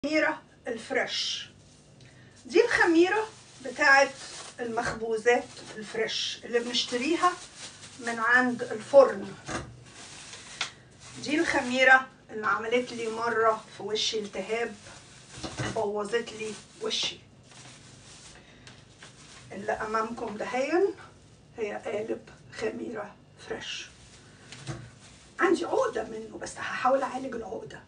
الخميرة الفريش دي الخميرة بتاعت المخبوزات الفريش اللي بنشتريها من عند الفرن دي الخميرة اللي عملت لي مرة في وشي التهاب بوظت لي وشي اللي أمامكم دهيا هي قالب خميرة فريش عندي عقدة منه بس هحاول أعالج العقدة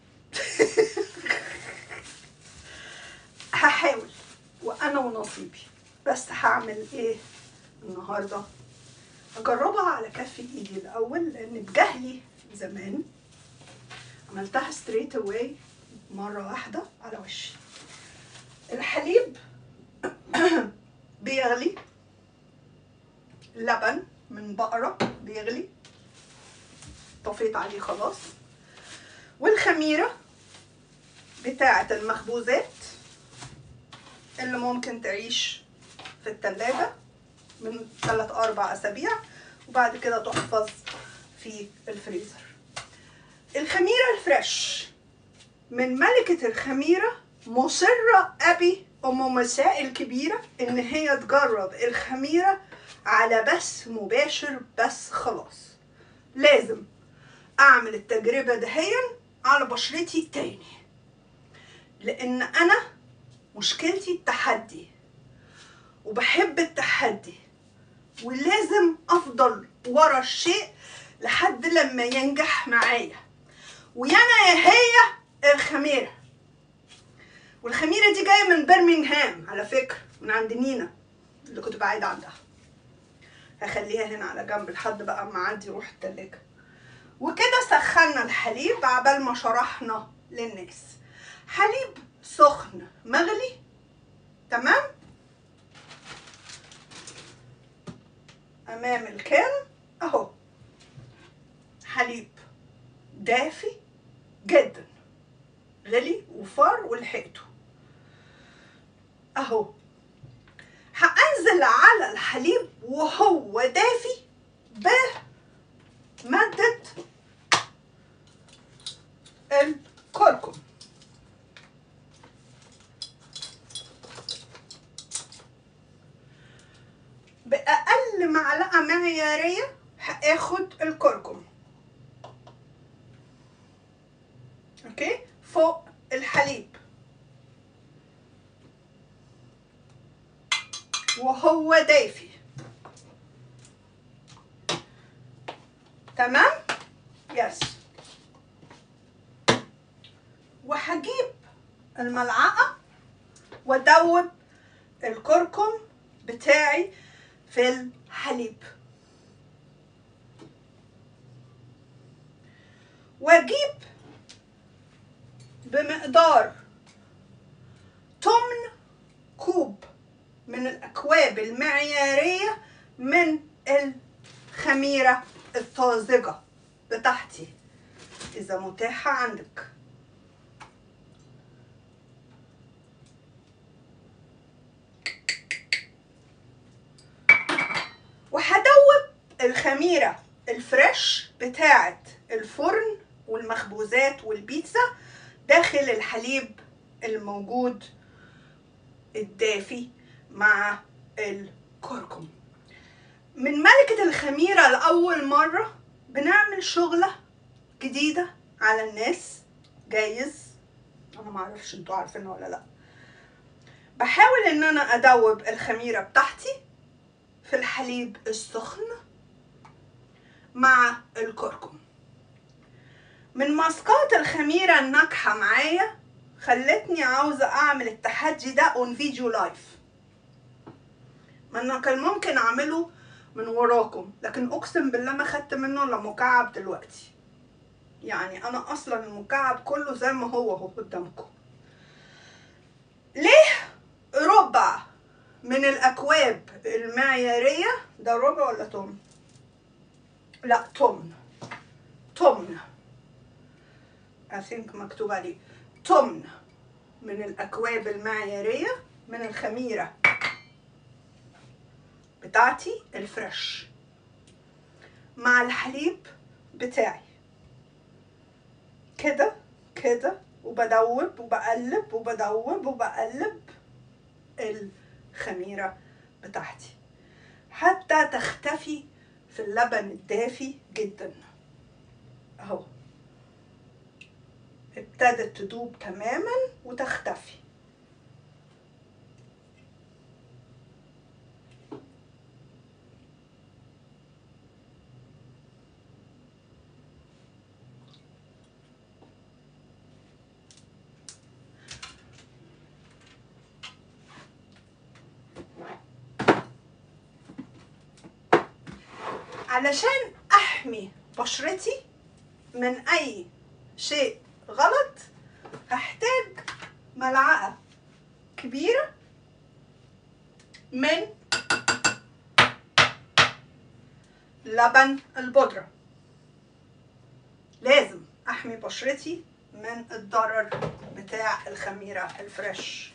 هحاول وانا ونصيبي بس هعمل ايه النهارده اجربها على كف ايدي الاول لان بجهلي زمان عملتها ستريت اواي مره واحده على وشي الحليب بيغلي لبن من بقره بيغلي طفيت عليه خلاص والخميره بتاعه المخبوزات اللي ممكن تعيش في التلاجة من 3 أربع أسابيع وبعد كده تحفظ في الفريزر الخميرة الفريش من ملكة الخميرة مصرة أبي أم مساء الكبيرة إن هي تجرب الخميرة على بث مباشر بس خلاص لازم أعمل التجربة دهيا على بشرتي تاني لأن أنا مشكلتي التحدي وبحب التحدي ولازم افضل ورا الشيء لحد لما ينجح معايا ويانا يا هي الخميره والخميره دي جايه من برمنغهام على فكره من عند نينا اللي كنت بعيد عندها هخليها هنا على جنب لحد بقى ما اعدي روح التلاجة وكده سخنا الحليب عبال ما شرحنا للناس حليب سخن مغلي تمام امام الكان اهو حليب دافي جدا غلي وفار ولحقته اهو هانزل على الحليب وهو دافي بمادة الكركم بأقل معلقة معيارية هاخد الكركم اوكي فوق الحليب وهو دافي تمام يس وهجيب الملعقة وادوب الكركم بتاعي في الحليب واجيب بمقدار تمن كوب من الاكواب المعياريه من الخميره الطازجه بتاعتي اذا متاحه عندك وهدوب الخميرة الفريش بتاعة الفرن والمخبوزات والبيتزا داخل الحليب الموجود الدافي مع الكركم من ملكة الخميرة لأول مرة بنعمل شغلة جديدة على الناس جايز أنا معرفش انتوا عارفينها ولا لأ بحاول ان انا ادوب الخميرة بتاعتي في الحليب السخن مع الكركم من ماسكات الخميرة الناجحة معايا خلتني عاوزة أعمل التحدي ده اون فيديو لايف ما أنا كان ممكن أعمله من وراكم لكن أقسم بالله ما خدت منه إلا مكعب دلوقتي يعني أنا أصلا المكعب كله زي ما هو اهو قدامكم ليه ربع من الاكواب المعياريه ده ربع ولا تمن لا تمن تمن I think مكتوب عليه تمن من الاكواب المعياريه من الخميره بتاعتي الفريش مع الحليب بتاعي كده كده وبدوب وبقلب وبدوب وبقلب الخميرة بتاعتي حتى تختفي في اللبن الدافي جدا اهو ابتدت تدوب تماما وتختفي علشان احمي بشرتي من اي شيء غلط هحتاج ملعقة كبيرة من لبن البودرة لازم احمي بشرتي من الضرر بتاع الخميرة الفريش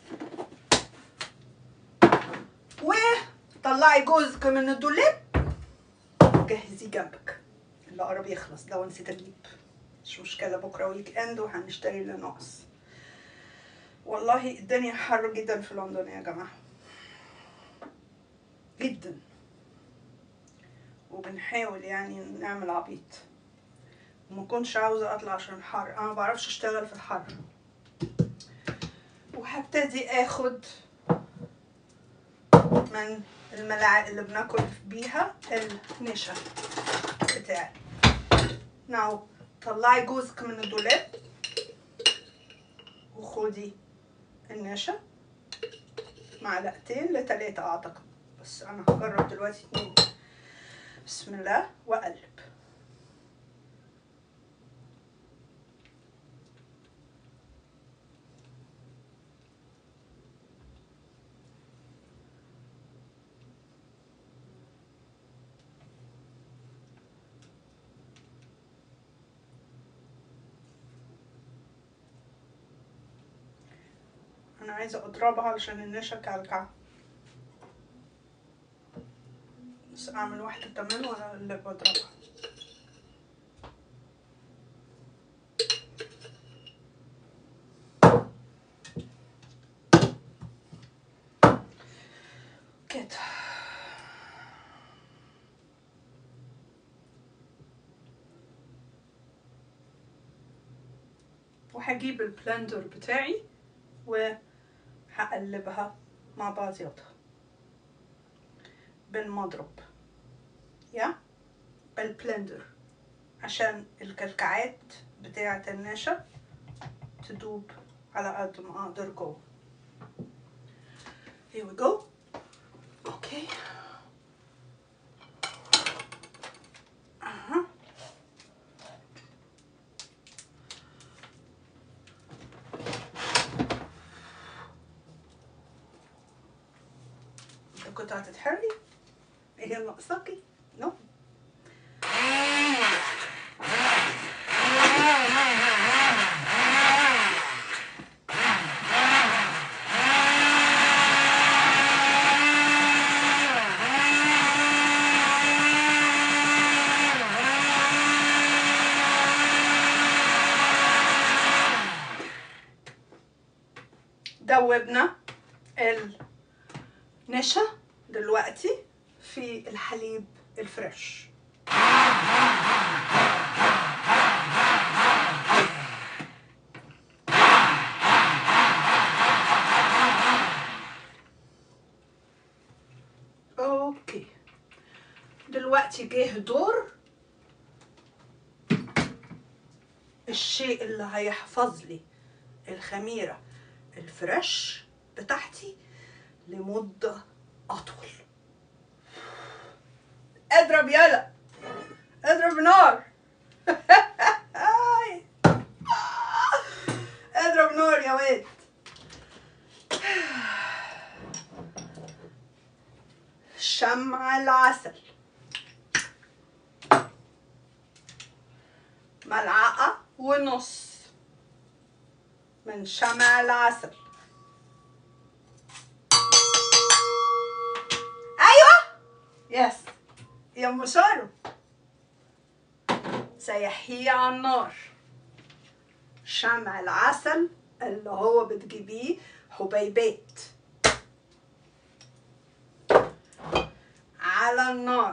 وطلعي جوزك من الدولاب جهزيه جنبك اللي قرب يخلص لو نسيت اجيب مش مشكلة بكرة ويك اند وهنشتري اللي ناقص والله الدنيا حر جدا في لندن يا جماعة جدا وبنحاول يعني نعمل عبيط وما كنتش عاوزة اطلع عشان الحر انا ما بعرفش اشتغل في الحر وهبتدي اخد من الملاعق اللي بناكل بيها النشا بتاعي ناو طلعي جوزك من الدولاب وخدي النشا معلقتين لتلاتة اعتقد بس انا هجرب دلوقتي اتنين بسم الله واقلب انا عايزه اضربها علشان النشا كلكع بس اعمل واحده كمان ولا اللي بضربها كده وهجيب البلندر بتاعي وهقلبها مع بعضياتها بالمضرب يا بالبلندر عشان الكلكعات بتاعة النشا تدوب على قد ما اقدر جوه here we go اوكي اها انت كنت هتتحري ايه اللي ناقصاكي نو دوبنا النشا دلوقتي في الحليب الفريش اوكي دلوقتي جه دور الشيء اللي هيحفظ لي الخميره الفريش بتاعتي لمده اطول اضرب يلا اضرب نار اضرب نار يا واد شمع العسل ملعقة ونص من شمع العسل ايوه يس يا ام شارو سيحيه على النار شمع العسل اللي هو بتجيبيه حبيبات على النار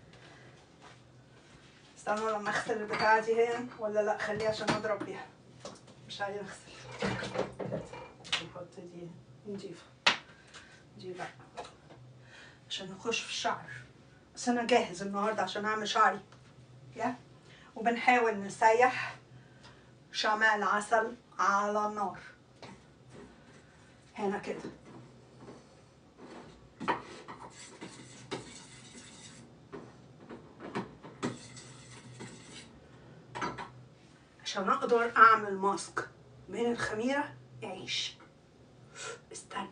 استنى لما اغسل البتاعة دي هنا ولا لا خليها عشان اضرب بيها مش عايزة اغسل نحط دي نضيفة دي لا عشان نخش في الشعر بس انا جاهز النهارده عشان اعمل شعري يا وبنحاول نسيح شمع العسل على النار هنا كده عشان اقدر اعمل ماسك بين الخميره يعيش استني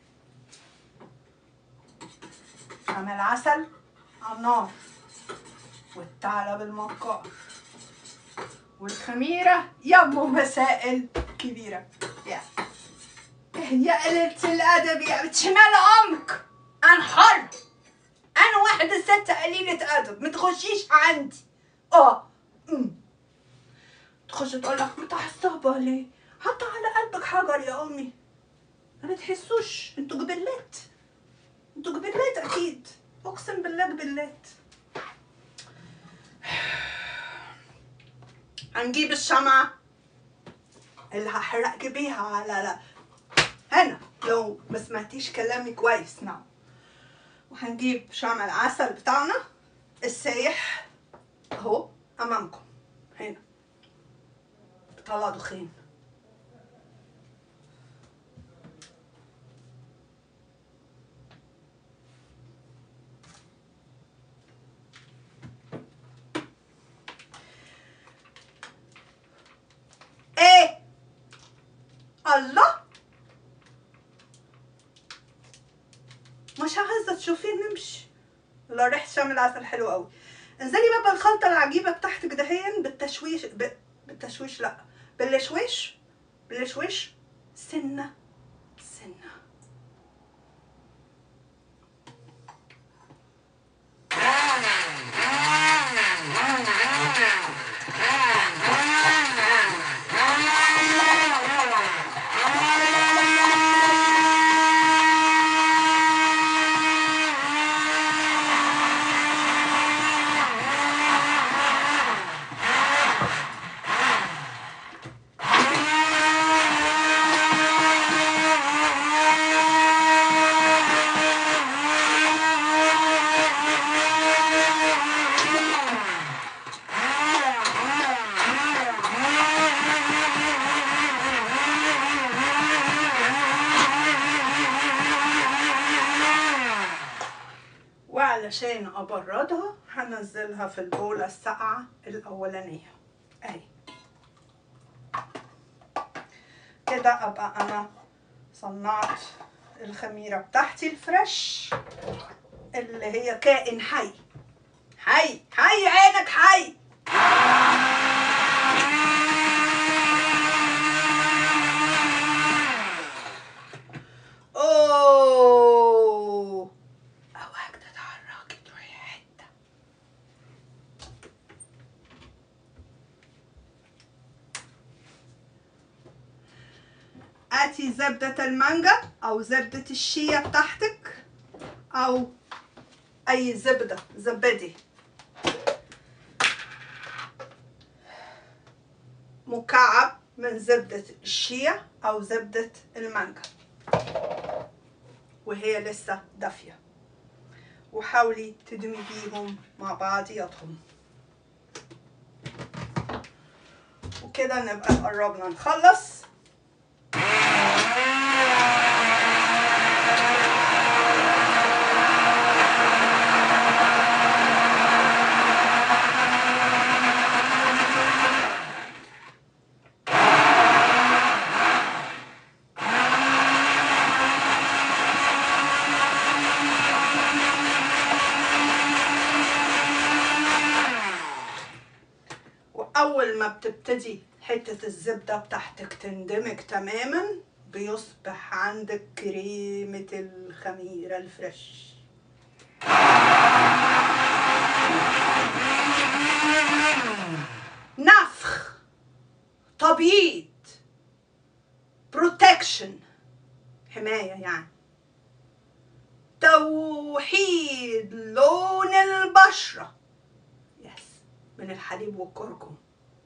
شمع العسل على النار والثعلب المكار والخميرة يمه مسائل كبيرة يا يا قلة الأدب يا شمال عمك أنا حر أنا واحدة ست قليلة أدب ما تخشيش عندي اه أمم. تخش تقول لك متعصبة ليه؟ حط على قلبك حجر يا أمي ما بتحسوش انتوا جبلات انتوا جبلات أكيد أقسم بالله جبلات هنجيب الشمعة اللي هحرقك بيها على لا هنا لو ما سمعتيش كلامي كويس نعم وهنجيب شمع العسل بتاعنا السايح اهو امامكم هنا بطلع دخان ايه الله مش عايزه تشوفيه نمشي لا ريحه شام العسل حلو قوي انزلي بقى بالخلطه العجيبه بتاعتك دهين بالتشويش ب... بالتشويش لا بالشويش بالشويش سنه سنه وعلشان ابردها هنزلها في البولة الساقعة الاولانية اهي كده ابقى انا صنعت الخميرة بتاعتي الفريش اللي هي كائن حي حي حي عينك حي اوه اوعك تتحركي تروحي حته هاتي زبدة المانجا أو زبدة الشيا بتاعتك أو أي زبدة زبدي مكعب من زبدة الشيا أو زبدة المانجا وهي لسه دافية وحاولي تدمجيهم مع بعضياتهم وكده نبقى قربنا نخلص وأول ما بتبتدي حتة الزبدة بتاعتك تندمج تماما بيصبح عندك كريمة الخميرة الفريش نفخ طب تبييض بروتكشن حماية يعني توحيد لون البشرة يس من الحليب والكركم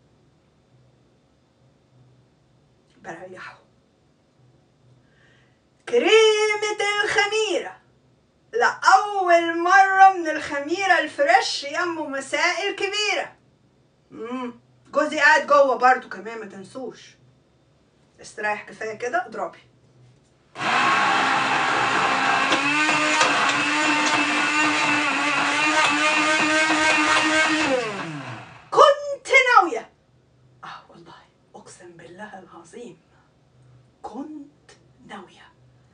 بريحه كريمة الخميرة لأول مرة من الخميرة الفريش يم مسائل كبيرة مم. جوزي قاعد جوه برضو كمان ما تنسوش استريح كفاية كده اضربي كنت ناوية اه والله اقسم بالله العظيم كنت ناوية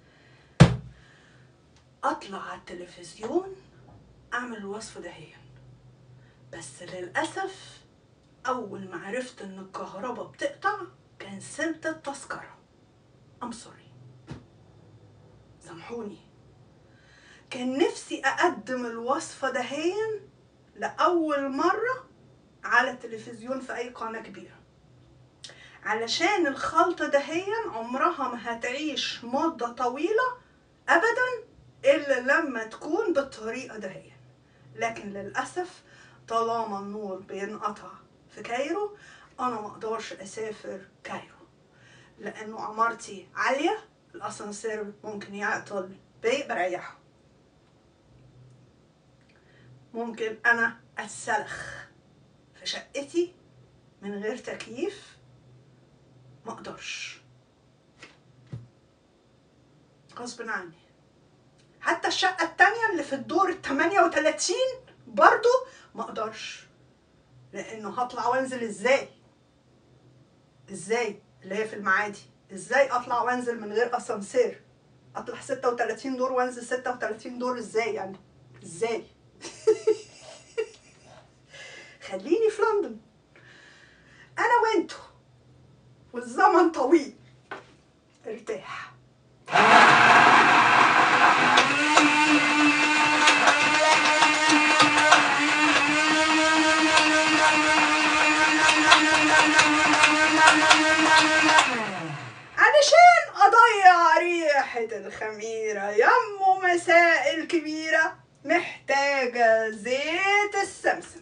اطلع على التلفزيون اعمل الوصف دهيا بس للاسف اول ما عرفت ان الكهرباء بتقطع كنسلت التذكرة ام سوري سامحوني كان نفسي اقدم الوصفة دهيا لأول مرة على التلفزيون في أي قناة كبيرة علشان الخلطة دهيا عمرها ما هتعيش مدة طويلة أبدا إلا لما تكون بالطريقة دهيا لكن للأسف طالما النور بينقطع في كايرو أنا ما أقدرش أسافر كايرو لأنه عمارتي عالية الأسانسير ممكن يعطل بي بريحه ممكن انا اتسلخ في شقتي من غير تكييف ما اقدرش غصب عني حتى الشقة التانية اللي في الدور ال 38 برضو ما اقدرش لانه هطلع وانزل ازاي ازاي اللي هي في المعادي ازاي اطلع وانزل من غير اسانسير اطلع 36 دور وانزل 36 دور ازاي يعني ازاي خليني في لندن انا وانتو والزمن طويل ارتاح علشان اضيع ريحة الخميرة يم مسائل كبيرة محتاجة زيت السمسم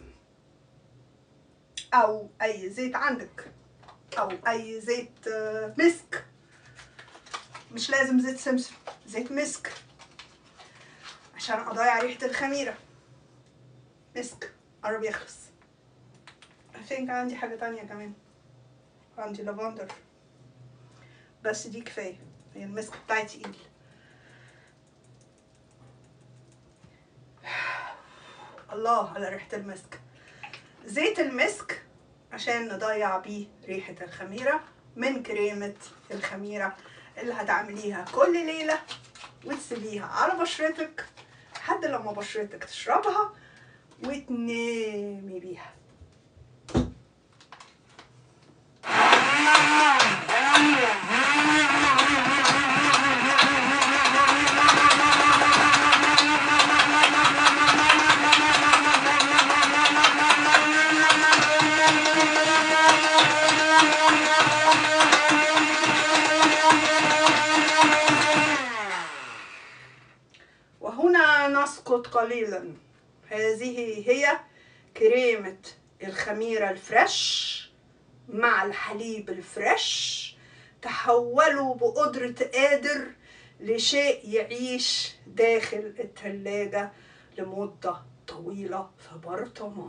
او اي زيت عندك او اي زيت آه، مسك مش لازم زيت سمسم زيت مسك عشان اضيع ريحة الخميرة مسك قرب يخلص I think عندي حاجة تانية كمان عندي لافندر بس دي كفاية هي المسك بتاعي تقيل الله على ريحة المسك زيت المسك عشان نضيع بيه ريحة الخميرة من كريمة الخميرة اللي هتعمليها كل ليلة وتسيبيها على بشرتك لحد لما بشرتك تشربها وتنامي بيها وهنا نسقط قليلا هذه هي كريمة الخميرة الفريش مع الحليب الفريش تحولوا بقدرة قادر لشيء يعيش داخل التلاجة لمدة طويلة في برطمان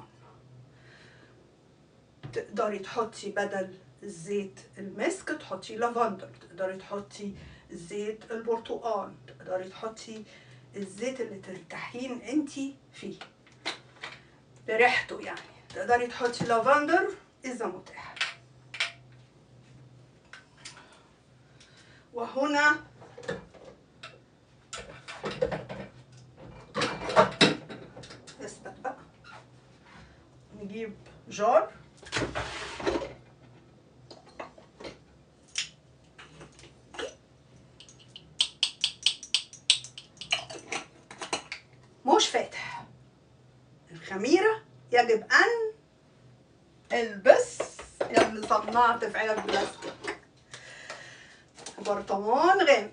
تقدري تحطي بدل زيت المسك تحطي لافندر تقدري تحطي زيت البرتقال تقدري تحطي الزيت اللي ترتاحين انتي فيه بريحته يعني تقدري تحطي لافندر اذا متاح وهنا اثبت بقى نجيب جار مش فاتح الخميرة يجب أن البس يلا اللي صنعت في علب بلاستيك برطمان غامق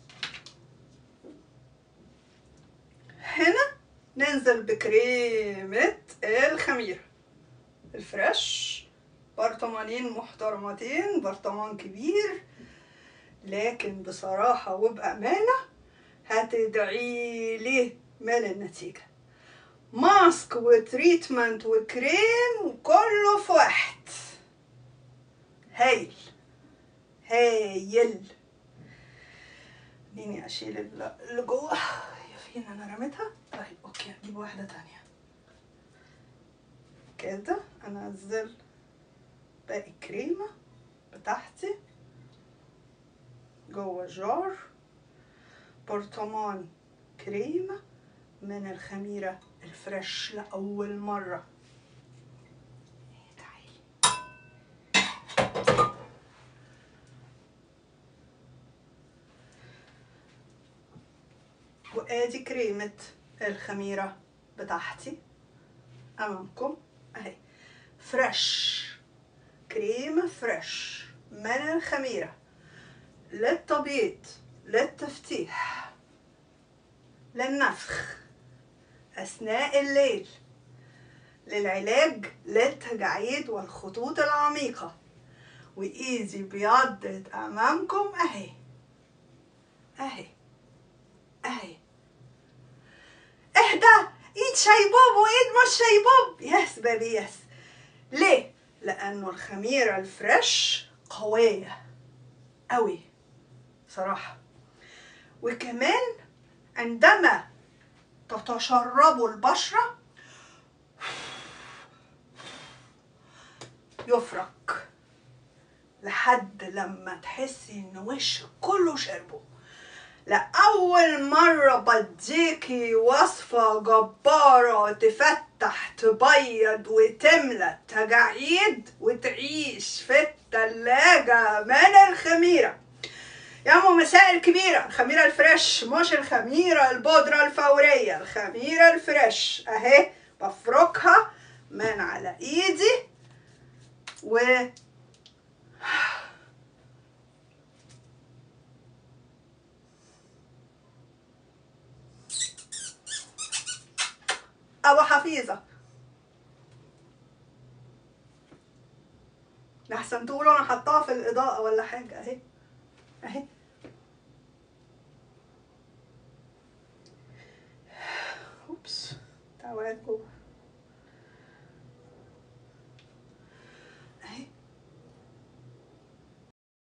هنا ننزل بكريمة الخميرة الفريش برطمانين محترمتين برطمان كبير لكن بصراحة وبأمانة هتدعي لي من النتيجة ماسك وتريتمنت وكريم وكله في واحد هايل هايل اديني اشيل ال- اللي جوه هي فين انا رميتها طيب اوكي اجيب واحده تانية كده انزل باقي الكريمه بتاعتي جوه جار برطمان كريمه من الخميره الفريش لاول مره تعالي وادي كريمة الخميرة بتاعتي امامكم اهي فريش كريمة فريش من الخميرة للتبييض للتفتيح للنفخ اثناء الليل للعلاج للتجاعيد والخطوط العميقة وايدي بيضت امامكم اهي اهي اهي اهدى ايد شيبوب وايد مش شيبوب يس بيبي يس ليه لانه الخميره الفريش قويه قوي صراحه وكمان عندما تتشربوا البشره يفرك لحد لما تحسي ان وشك كله شربه لأول مرة بديكي وصفة جبارة تفتح تبيض وتملى تجاعيد وتعيش في التلاجة من الخميرة يا أم مساء الكبيرة الخميرة الفريش مش الخميرة البودرة الفورية الخميرة الفريش أهي بفركها من على إيدي و أبو حفيظة لحسن تقولوا أنا حطاها في الإضاءة ولا حاجة أهي أهي أوبس تعالوا جوه